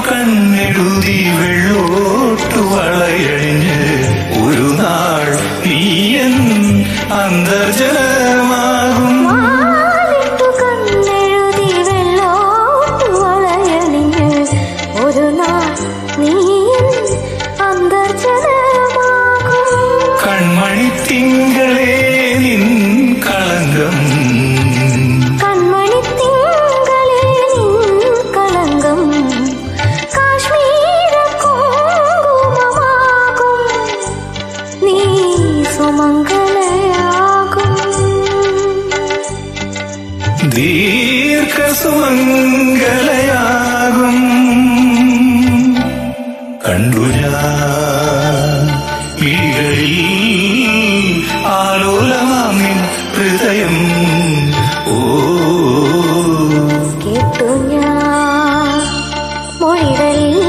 കണ്ണെഴുതി വെള്ളോട്ടു വളയഴിഞ്ഞ് ഒരു നാൾ നീയൻ അന്തർജലമാകും വാലിട്ടു കണ്ണെഴുതി വെള്ളോട്ടു വളയണിഞ്ഞ് ഒരു നാൾ നീ അന്തർജലമാകും കൺമണി തിങ്കളേ നിൻ കളങ്കം കൺമണി തിങ്കളേ നിൻ കളങ്കം കാശ്മീര കുങ്കുമമാകും നീ സുമംഗലയാകും ദീർഘസുമംഗലയാകും കണ്ടു ഞാൻ മിഴികളിൽ ആലോലമാം നിൻ ഹൃദയം ഓ കേട്ടു ഞാൻ മൊഴികളിൽ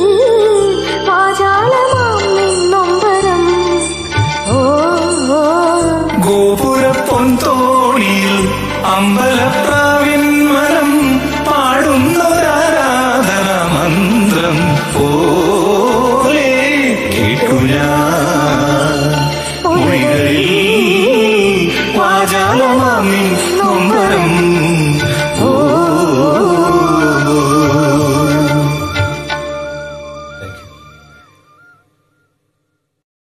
വാചാലമാം നിൻ നൊമ്പരം ഓ ഓ ഗോപുര പൊന്തോണിയിൽ അമ്പലപ്രാ